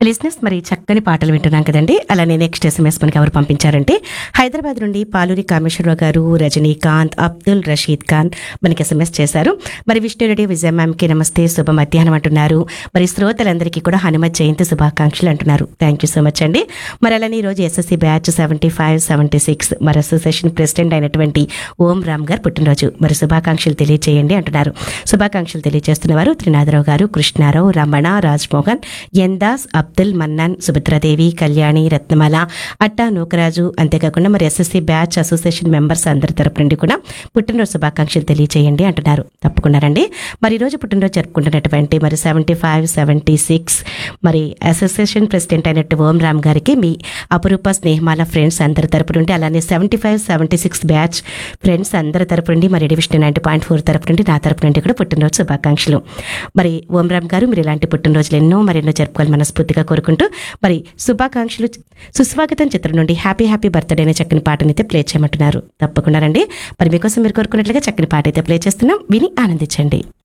లిజినెస్ మరి చక్కని పాటలు వింటున్నాం కదండి అలానే నెక్స్ట్ ఎస్ఎంఎస్ మనకి ఎవరు పంపించారంటే హైదరాబాద్ నుండి పాలూరి కామేశ్వరరావు గారు రజనీకాంత్ అబ్దుల్ రషీద్ ఖాన్ మనకి ఎస్ఎంఎస్ చేశారు మరి విష్ణురెడ్డి విజయ మ్యామ్కి నమస్తే శుభ మధ్యాహ్నం అంటున్నారు మరి శ్రోతలందరికీ కూడా హనుమత్ జయంతి శుభాకాంక్షలు అంటున్నారు థ్యాంక్ యూ సో మచ్ అండి మరి అలానే ఈరోజు SSC batch seventy five seventy six మరి అసోసియేషన్ ప్రెసిడెంట్ అయినటువంటి ఓం రామ్ గారు పుట్టినరోజు మరి శుభాకాంక్షలు తెలియజేయండి అంటున్నారు శుభాకాంక్షలు తెలియజేస్తున్న వారు త్రినాథరావు గారు కృష్ణారావు రమణ రాజ్మోహన్ ఎందాస్ అబ్దుల్ మన్నాన్ సుభద్రాదేవి కళ్యాణి రత్నమాల అట్టా నూకరాజు అంతేకాకుండా మరి ఎస్ఎస్సి బ్యాచ్ అసోసియేషన్ మెంబర్స్ అందరి తరపు నుండి కూడా పుట్టినరోజు శుభాకాంక్షలు తెలియజేయండి అంటున్నారు తప్పకుండానండి మరి ఈరోజు పుట్టినరోజు జరుపుకుంటున్నటువంటి మరి సెవెంటీ ఫైవ్ సెవెంటీ సిక్స్ మరి అసోసియేషన్ ప్రెసిడెంట్ అయినట్టు ఓం రామ్ గారికి మీ అపురూప స్నేహమాల ఫ్రెండ్స్ అందరి తరపు నుండి అలానే seventy five seventy six batch friends అందరి తరపు నుండి మరి డివిజన్ నైన్టీ పాయింట్ ఫోర్ తరపు నుండి నా తరపు నుండి కూడా పుట్టినరోజు శుభాకాంక్షలు మరి ఓం రామ్ గారు మీరు ఇలాంటి పుట్టినరోజులు ఎన్నో మరెన్నో జరుపుకోవాలి మనస్ఫూర్తిగా కోరుకుంటూ మరి శుభాకాంక్షలు సుస్వాగతం చిత్రం నుండి హ్యాపీ హ్యాపీ బర్త్డే అనే చక్కని పాటని అయితే ప్లే చేయమంటున్నారు తప్పకుండా రండి మరి మీకోసం మీరు కోరుకున్నట్లుగా చక్కని పాట అయితే ప్లే చేస్తున్నాం విని ఆనందించండి